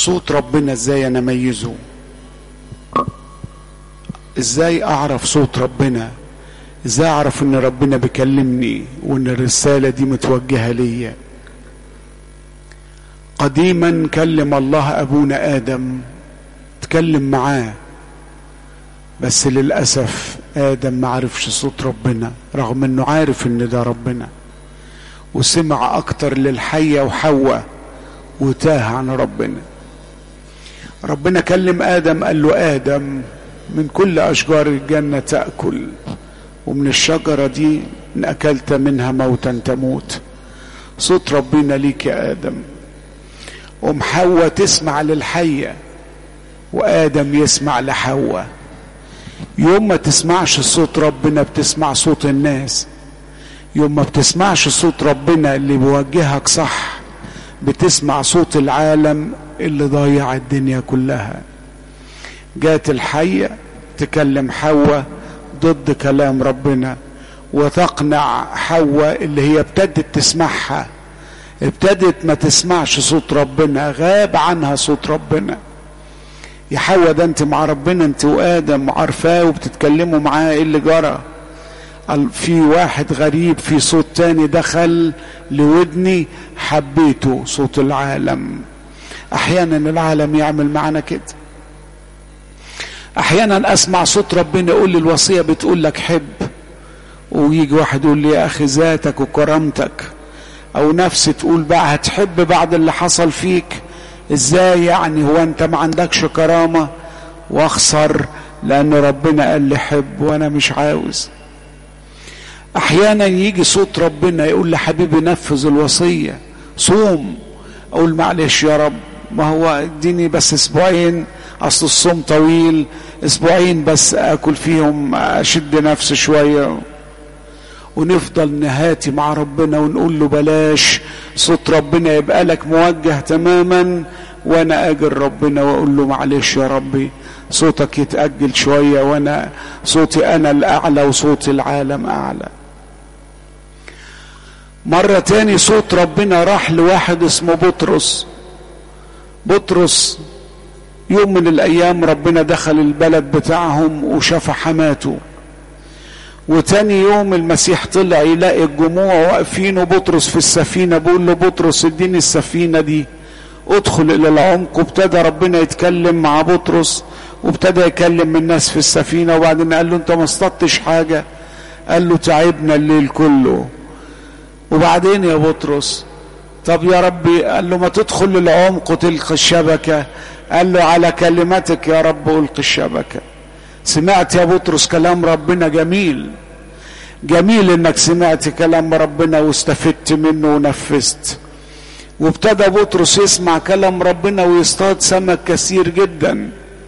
صوت ربنا ازاي انا اميزه ازاي اعرف صوت ربنا ازاي اعرف ان ربنا بيكلمني وان الرساله دي متوجهه ليا قديما كلم الله ابونا ادم تكلم معاه بس للاسف ادم ما عرفش صوت ربنا رغم انه عارف ان ده ربنا وسمع اكتر للحيه وحواء وتاه عن ربنا ربنا كلم ادم قال له ادم من كل اشجار الجنه تاكل ومن الشجره دي ان اكلت منها موتا تموت صوت ربنا ليك يا ادم ام حواء تسمع للحيه وادم يسمع لحواء يوم ما تسمعش صوت ربنا بتسمع صوت الناس يوم ما بتسمعش صوت ربنا اللي بيوجهك صح بتسمع صوت العالم اللي ضيع الدنيا كلها جات الحية تكلم حواء ضد كلام ربنا وتقنع حواء اللي هي ابتدت تسمعها ابتدت ما تسمعش صوت ربنا غاب عنها صوت ربنا يا حواء ده انت مع ربنا انت وادم عارفاه وبتتكلموا معاه ايه اللي جرى قال في واحد غريب في صوت تاني دخل لودني حبيته صوت العالم احيانا العالم يعمل معنا كده احيانا اسمع صوت ربنا يقول لي الوصيه بتقول لك حب ويجي واحد يقول لي يا اخي ذاتك وكرامتك او نفسي تقول بقى هتحب بعد اللي حصل فيك ازاي يعني هو انت ما عندكش كرامه واخسر لان ربنا قال لي حب وانا مش عاوز احيانا يجي صوت ربنا يقول لحبيبي نفذ الوصيه صوم اقول معلش يا رب ما هو اديني بس اسبوعين اصل الصوم طويل اسبوعين بس اكل فيهم اشد نفسي شويه ونفضل نهاتي مع ربنا ونقول له بلاش صوت ربنا يبقى لك موجه تماما وانا اجل ربنا واقول له معلش يا ربي صوتك يتأجل شوية وانا صوتي انا الاعلى وصوت العالم اعلى مرة تاني صوت ربنا راح لواحد اسمه بطرس بطرس يوم من الايام ربنا دخل البلد بتاعهم وشاف حماته وتاني يوم المسيح طلع يلاقي الجموع واقفين وبطرس في السفينه بيقول له بطرس اديني السفينه دي ادخل الى العمق وابتدى ربنا يتكلم مع بطرس وابتدى يكلم الناس في السفينه وبعدين قال له انت ما اصطدتش حاجه قال له تعبنا الليل كله وبعدين يا بطرس طب يا ربي قال له ما تدخل للعمق وتلقي الشبكه قال له على كلمتك يا رب القي الشبكه سمعت يا بطرس كلام ربنا جميل جميل انك سمعت كلام ربنا واستفدت منه ونفذت وابتدى بطرس يسمع كلام ربنا ويصطاد سمك كثير جدا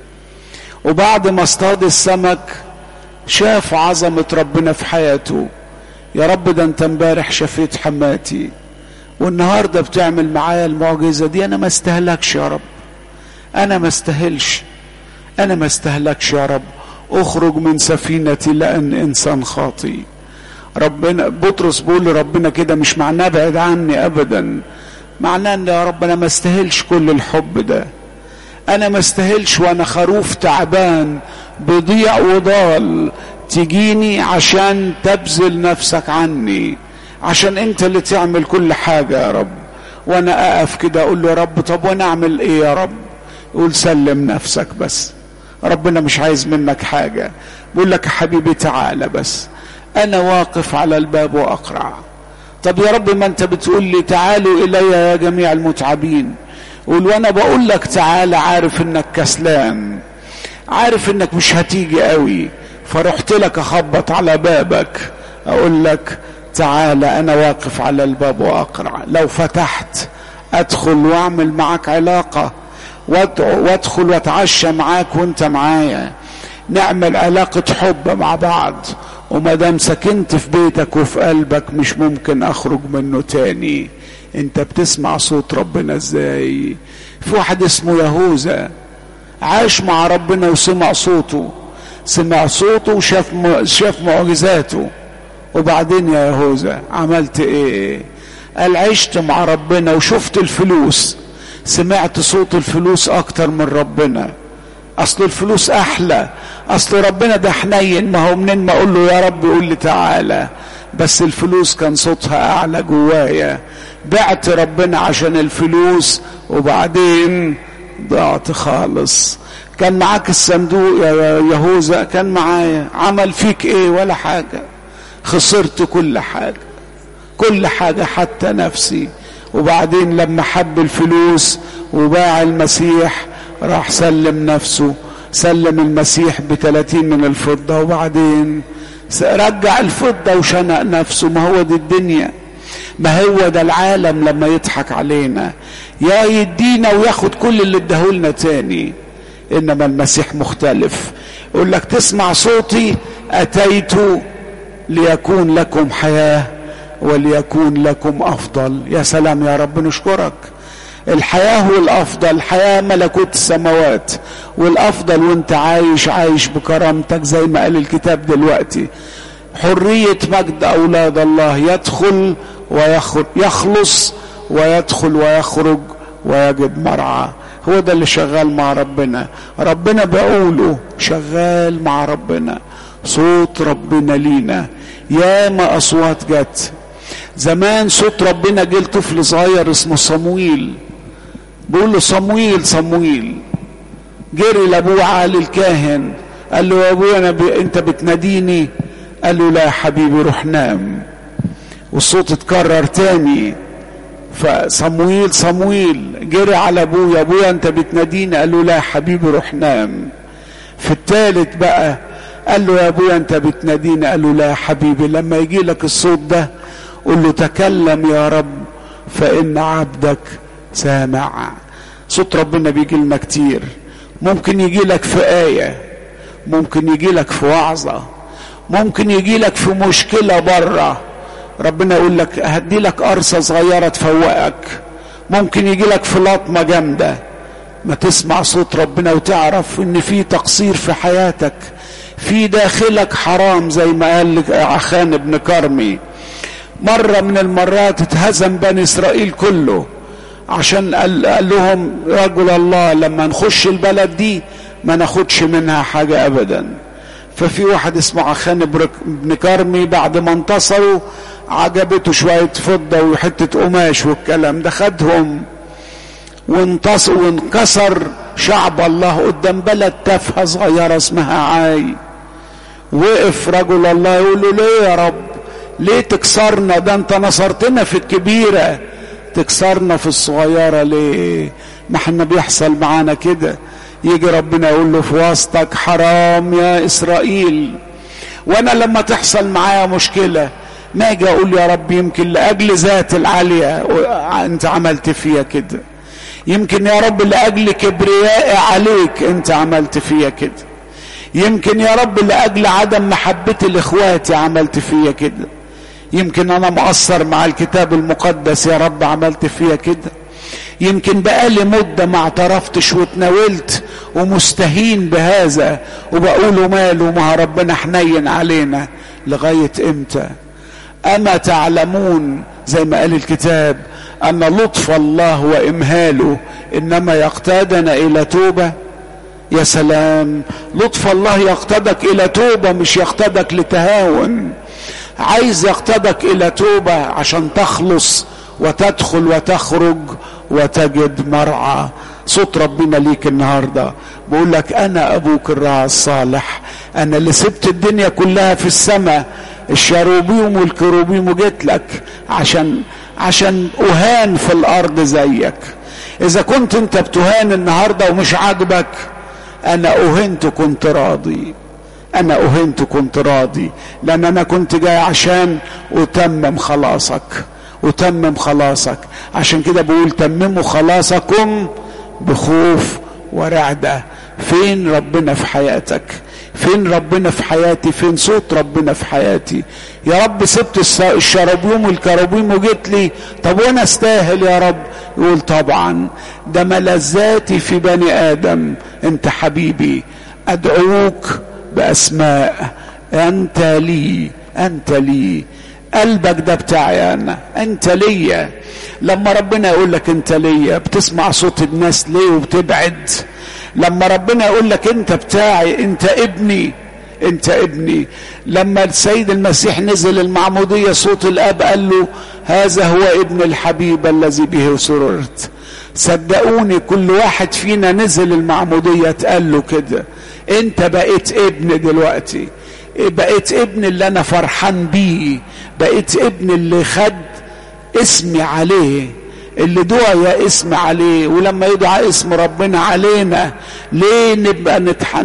وبعد ما اصطاد السمك شاف عظمة ربنا في حياته يا رب ده انت امبارح شفيت حماتي والنهارده بتعمل معايا المعجزة دي انا ما استهلكش يا رب انا ما استهلش انا ما استهلكش يا رب اخرج من سفينتي لان انسان خاطي ربنا بطرس بيقول لربنا كده مش معناه بعد عني ابدا معناه ان يا رب انا ما استاهلش كل الحب ده انا ما استاهلش وانا خروف تعبان بضيع وضال تجيني عشان تبذل نفسك عني عشان انت اللي تعمل كل حاجة يا رب وانا اقف كده اقول له يا رب طب وانا اعمل ايه يا رب يقول سلم نفسك بس ربنا مش عايز منك حاجة بيقول لك يا حبيبي تعالى بس انا واقف على الباب واقرع طب يا رب ما انت بتقول لي تعالوا الي يا جميع المتعبين قول وانا بقول لك تعالى عارف انك كسلان عارف انك مش هتيجي قوي فرحت لك اخبط على بابك اقول لك تعالى انا واقف على الباب واقرع لو فتحت ادخل واعمل معك علاقه وادخل واتعشى معاك وانت معايا نعمل علاقة حب مع بعض وما دام سكنت في بيتك وفي قلبك مش ممكن اخرج منه تاني انت بتسمع صوت ربنا ازاي في واحد اسمه يهوذا عاش مع ربنا وسمع صوته سمع صوته وشاف شاف معجزاته وبعدين يا يهوذا عملت ايه قال عشت مع ربنا وشفت الفلوس سمعت صوت الفلوس اكتر من ربنا اصل الفلوس احلى اصل ربنا ده حنين ما هو منين ما اقول له يا رب يقول لي تعالى بس الفلوس كان صوتها اعلى جوايا بعت ربنا عشان الفلوس وبعدين ضعت خالص كان معاك الصندوق يا يهوذا كان معايا عمل فيك ايه ولا حاجه خسرت كل حاجه كل حاجه حتى نفسي وبعدين لما حب الفلوس وباع المسيح راح سلم نفسه سلم المسيح بثلاثين من الفضة وبعدين رجع الفضة وشنق نفسه ما هو دي الدنيا ما هو ده العالم لما يضحك علينا يا يدينا وياخد كل اللي اداهولنا تاني انما المسيح مختلف يقول لك تسمع صوتي اتيت ليكون لكم حياه وليكون لكم افضل يا سلام يا رب نشكرك الحياه هو الافضل الحياه ملكوت السماوات والافضل وانت عايش عايش بكرامتك زي ما قال الكتاب دلوقتي حريه مجد اولاد الله يدخل ويخلص ويدخل ويخرج ويجد مرعى هو ده اللي شغال مع ربنا ربنا بقوله شغال مع ربنا صوت ربنا لينا ياما اصوات جت زمان صوت ربنا جه لطفل صغير اسمه صمويل بيقول له صمويل صمويل جري لابوه علي الكاهن قال له يا ابويا انا ب... انت بتناديني قال له لا يا حبيبي روح نام والصوت اتكرر تاني فصمويل صمويل جري على ابويا ابويا انت بتناديني قال له لا يا حبيبي روح نام في التالت بقى قال له يا ابويا انت بتناديني قال له لا يا حبيبي لما يجي لك الصوت ده قل له تكلم يا رب فان عبدك سامع صوت ربنا بيجي لنا كتير ممكن يجي لك في آية ممكن يجي لك في وعظة ممكن يجي لك في مشكلة بره ربنا يقول لك هدي لك قرصة صغيرة تفوقك ممكن يجي لك في لطمة جامدة ما تسمع صوت ربنا وتعرف ان في تقصير في حياتك في داخلك حرام زي ما قال عخان ابن كرمي مرة من المرات اتهزم بني اسرائيل كله عشان قال, قال لهم رجل الله لما نخش البلد دي ما ناخدش منها حاجة ابدا ففي واحد اسمه عخان بن كرمي بعد ما انتصروا عجبته شوية فضة وحتة قماش والكلام ده خدهم وانتصر وانكسر شعب الله قدام بلد تافهة صغيرة اسمها عاي وقف رجل الله يقول له ليه يا رب ليه تكسرنا ده انت نصرتنا في الكبيرة تكسرنا في الصغيرة ليه ما احنا بيحصل معانا كده يجي ربنا يقول له في وسطك حرام يا اسرائيل وانا لما تحصل معايا مشكله ما اجي اقول يا رب يمكن لاجل ذات العاليه انت عملت فيا كده يمكن يا رب لاجل كبريائي عليك انت عملت فيا كده يمكن يا رب لاجل عدم محبتي لاخواتي عملت فيا كده يمكن انا مقصر مع الكتاب المقدس يا رب عملت فيا كده يمكن بقالي مدة ما اعترفتش واتناولت ومستهين بهذا وبقول ماله ما ربنا حنين علينا لغاية امتى أما تعلمون زي ما قال الكتاب أن لطف الله وإمهاله إنما يقتادنا إلى توبة يا سلام لطف الله يقتدك إلى توبة مش يقتدك لتهاون عايز يقتدك إلى توبة عشان تخلص وتدخل وتخرج وتجد مرعى صوت ربنا ليك النهارده بقول لك انا ابوك الراعي الصالح انا اللي سبت الدنيا كلها في السماء الشاروبيم والكروبيم وجيت لك عشان عشان اهان في الارض زيك اذا كنت انت بتهان النهارده ومش عاجبك انا اهنت كنت راضي انا اهنت كنت راضي لان انا كنت جاي عشان اتمم خلاصك وتمم خلاصك عشان كده بقول تمموا خلاصكم بخوف ورعدة فين ربنا في حياتك فين ربنا في حياتي فين صوت ربنا في حياتي يا رب سبت الشرابيوم والكرابيم وجيت لي طب وانا استاهل يا رب يقول طبعا ده ملذاتي في بني ادم انت حبيبي ادعوك باسماء انت لي انت لي قلبك ده بتاعي انا انت ليا لما ربنا يقول لك انت ليا بتسمع صوت الناس ليه وبتبعد لما ربنا يقول لك انت بتاعي انت ابني انت ابني لما السيد المسيح نزل المعموديه صوت الاب قال له هذا هو ابن الحبيب الذي به سررت صدقوني كل واحد فينا نزل المعموديه اتقال له كده انت بقيت ابن دلوقتي بقيت ابن اللي انا فرحان بيه بقيت ابن اللي خد اسمي عليه اللي دعي اسم عليه ولما يدعى اسم ربنا علينا ليه نبقى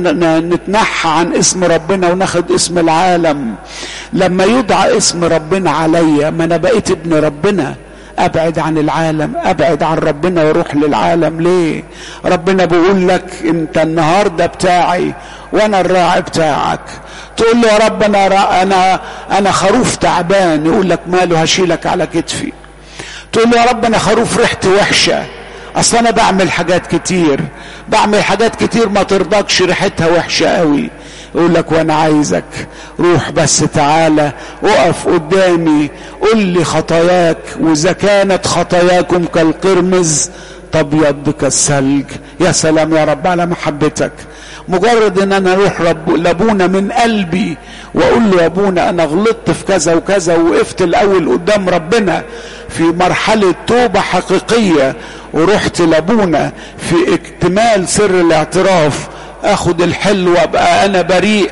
نتنحى عن اسم ربنا وناخد اسم العالم لما يدعى اسم ربنا عليا ما انا بقيت ابن ربنا ابعد عن العالم ابعد عن ربنا واروح للعالم ليه ربنا بيقول لك انت النهارده بتاعي وانا الراعي بتاعك تقول له يا رب انا انا انا خروف تعبان يقول لك ماله هشيلك على كتفي تقول له يا رب انا خروف ريحتي وحشه اصل انا بعمل حاجات كتير بعمل حاجات كتير ما ترضكش ريحتها وحشه قوي يقول لك وانا عايزك روح بس تعالى اقف قدامي قل لي خطاياك واذا كانت خطاياكم كالقرمز تبيض كالثلج يا سلام يا رب على محبتك مجرد ان انا اروح رب لابونا من قلبي واقول له يا ابونا انا غلطت في كذا وكذا ووقفت الاول قدام ربنا في مرحله توبه حقيقيه ورحت لابونا في اكتمال سر الاعتراف اخد الحل وابقى انا بريء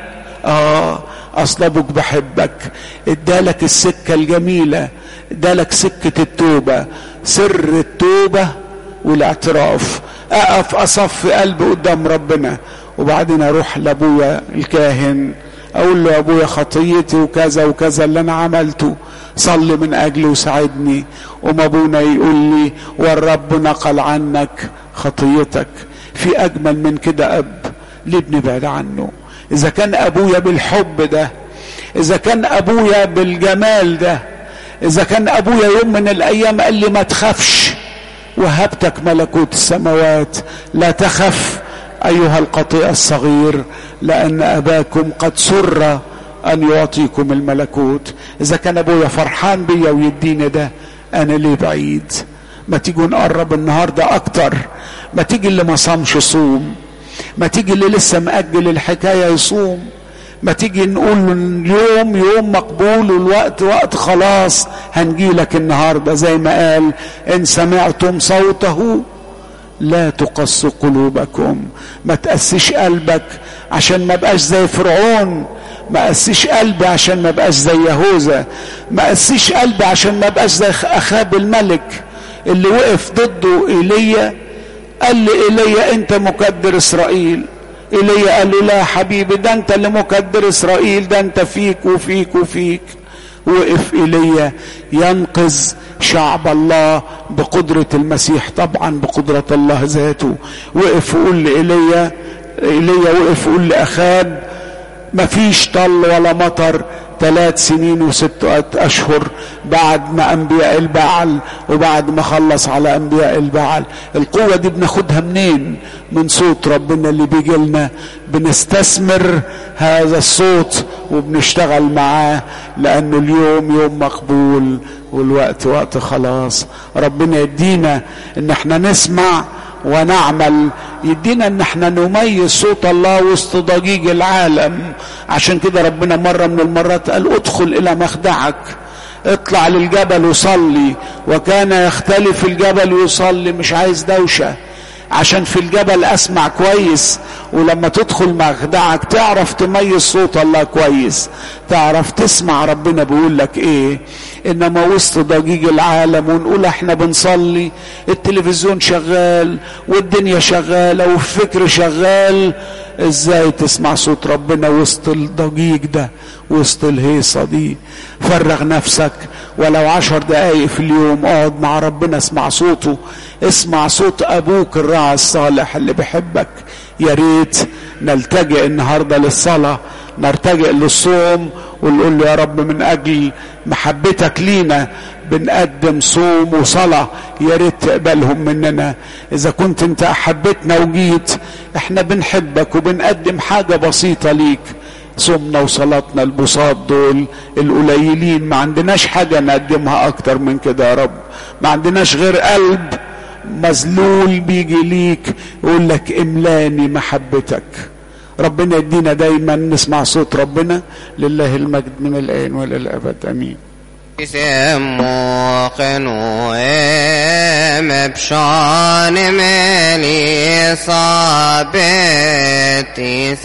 اه اصل ابوك بحبك ادالك السكه الجميله ادالك سكه التوبه سر التوبه والاعتراف اقف اصف قلبي قدام ربنا وبعدين اروح لابويا الكاهن اقول له يا ابويا خطيتي وكذا وكذا اللي انا عملته صلي من اجلي وساعدني وما ابونا يقول لي والرب نقل عنك خطيتك في اجمل من كده اب ليه بنبعد عنه اذا كان ابويا بالحب ده اذا كان ابويا بالجمال ده اذا كان ابويا يوم من الايام قال لي ما تخافش وهبتك ملكوت السماوات لا تخف ايها القطيع الصغير لان اباكم قد سر ان يعطيكم الملكوت اذا كان ابويا فرحان بيا ويديني ده انا ليه بعيد ما تيجوا نقرب النهارده اكتر ما تيجي اللي ما صامش صوم ما تيجي اللي لسه مأجل الحكايه يصوم ما تيجي نقول له اليوم يوم مقبول والوقت وقت خلاص هنجيلك النهارده زي ما قال ان سمعتم صوته لا تقص قلوبكم ما تقسيش قلبك عشان ما بقاش زي فرعون ما قسيش قلبي عشان ما بقاش زي يهوذا ما قسيش قلبي عشان ما بقاش زي اخاب الملك اللي وقف ضده ايليا قال لي ايليا انت مكدر اسرائيل ايليا قال له لا حبيبي ده انت اللي مكدر اسرائيل ده انت فيك وفيك وفيك وقف ايليا ينقذ شعب الله بقدرة المسيح طبعا بقدرة الله ذاته وقف وقول لإيليا إيليا وقف وقول لأخاب مفيش طل ولا مطر ثلاث سنين وستة أشهر بعد ما أنبياء البعل وبعد ما خلص على أنبياء البعل القوة دي بناخدها منين من صوت ربنا اللي بيجي لنا بنستثمر هذا الصوت وبنشتغل معاه لأنه اليوم يوم مقبول والوقت وقت خلاص ربنا يدينا ان احنا نسمع ونعمل يدينا ان احنا نميز صوت الله وسط ضجيج العالم عشان كده ربنا مرة من المرات قال ادخل الى مخدعك اطلع للجبل وصلي وكان يختلف الجبل ويصلي مش عايز دوشه عشان في الجبل اسمع كويس ولما تدخل مخدعك تعرف تميز صوت الله كويس تعرف تسمع ربنا بيقول لك ايه انما وسط ضجيج العالم ونقول احنا بنصلي التلفزيون شغال والدنيا شغاله والفكر شغال ازاي تسمع صوت ربنا وسط الضجيج ده وسط الهيصة دي فرغ نفسك ولو عشر دقايق في اليوم اقعد مع ربنا اسمع صوته اسمع صوت ابوك الراعي الصالح اللي بيحبك يا ريت نلتجئ النهارده للصلاه نرتجئ للصوم ونقول له يا رب من اجل محبتك لينا بنقدم صوم وصلاة يا ريت تقبلهم مننا إذا كنت أنت أحبتنا وجيت إحنا بنحبك وبنقدم حاجة بسيطة ليك صومنا وصلاتنا البساط دول القليلين ما عندناش حاجة نقدمها أكتر من كده يا رب ما عندناش غير قلب مذلول بيجي ليك يقول لك املاني محبتك ربنا يدينا دايما نسمع صوت ربنا لله المجد من الآن والى الأبد أمين سموقن وام بشان ملي صابتي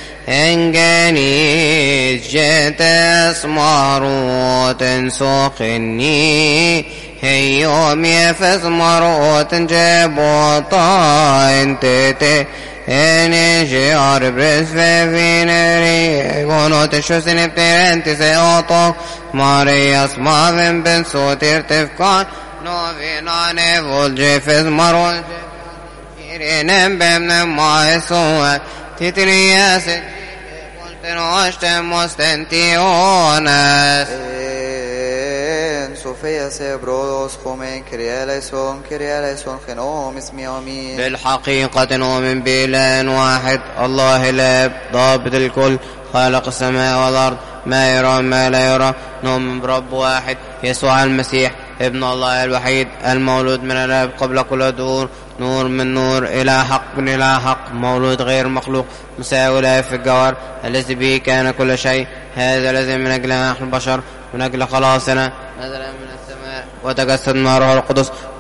انجني جت اسمروت سوقني هي يوم يفز مروت جبوطا انت اني جيار برس في ناري قنوت شو سنبترنت سيوطو ماري اسمافن بن صوتير تفكان نوفينا نفول جيفز مروت كيرين بمن ما يسوى تترياس قلت نوشت مستنتيونس En Sofia se brodos comen crialeson crialeson genom اسمي امين بالحقيقة نؤمن بإله واحد الله الآب ضابط الكل خالق السماء والأرض ما يرى ما لا يرى نؤمن برب واحد يسوع المسيح ابن الله الوحيد المولود من الآب قبل كل دور نور من نور إلى حق من إلى حق مولود غير مخلوق مساوي له في الجوهر الذي به كان كل شيء هذا الذي من أجلنا نحن البشر من أجل خلاصنا نزل من السماء وتجسد مع روح القدس